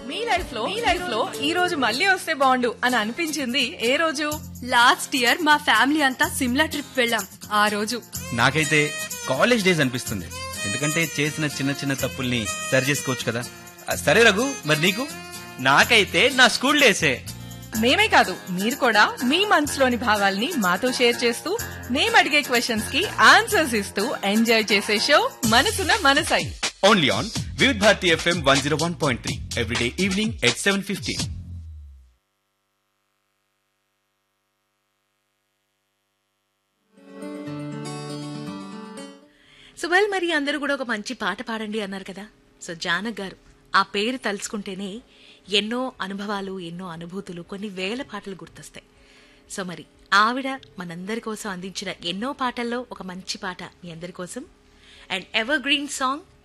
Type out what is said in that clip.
మీ life లో మీ life లో ఈ రోజు మళ్ళీ వస్తే బాగుండు అని అనిపించింది ఏ రోజు లాస్ట్ ఇయర్ మా ఫ్యామిలీ అంతా సిమ్లా ట్రిప్ వెళ్ళాం ఆ రోజు నాకైతే కాలేజ్ డేస్ అనిపిస్తుంది ఎందుకంటే చేసిన చిన్న చిన్న తప్పుల్ని సరి చేసుకోవచ్చు కదా ఆ, సరే రఘు మరి నీకు నాకైతే నా స్కూల్ డేసే మేమే కాదు మీరు కూడా మీ మనసులోని భావాల్ని మాతో షేర్ చేస్తూ మేము అడిగే క్వశ్చన్స్ కి ఆన్సర్స్ ఇస్తూ ఎంజాయ్ చేసే show Manasuna Manasai only on Vividh Bharati FM one zero one point three every day evening at seven fifteen సుబల్ మరి అందరూ కూడా ఒక మంచి పాట పాడండి అన్నారు కదా సో జానక్ గారు ఆ పేరు తలుచుకుంటేనే ఎన్నో అనుభవాలు ఎన్నో అనుభూతులు కొన్ని వేల పాటలు గుర్తొస్తాయి సో మరి ఆవిడ మనందరి కోసం అందించిన ఎన్నో పాటల్లో ఒక మంచి పాట మీ అందరి కోసం అండ్ ఎవర్ గ్రీన్ సాంగ్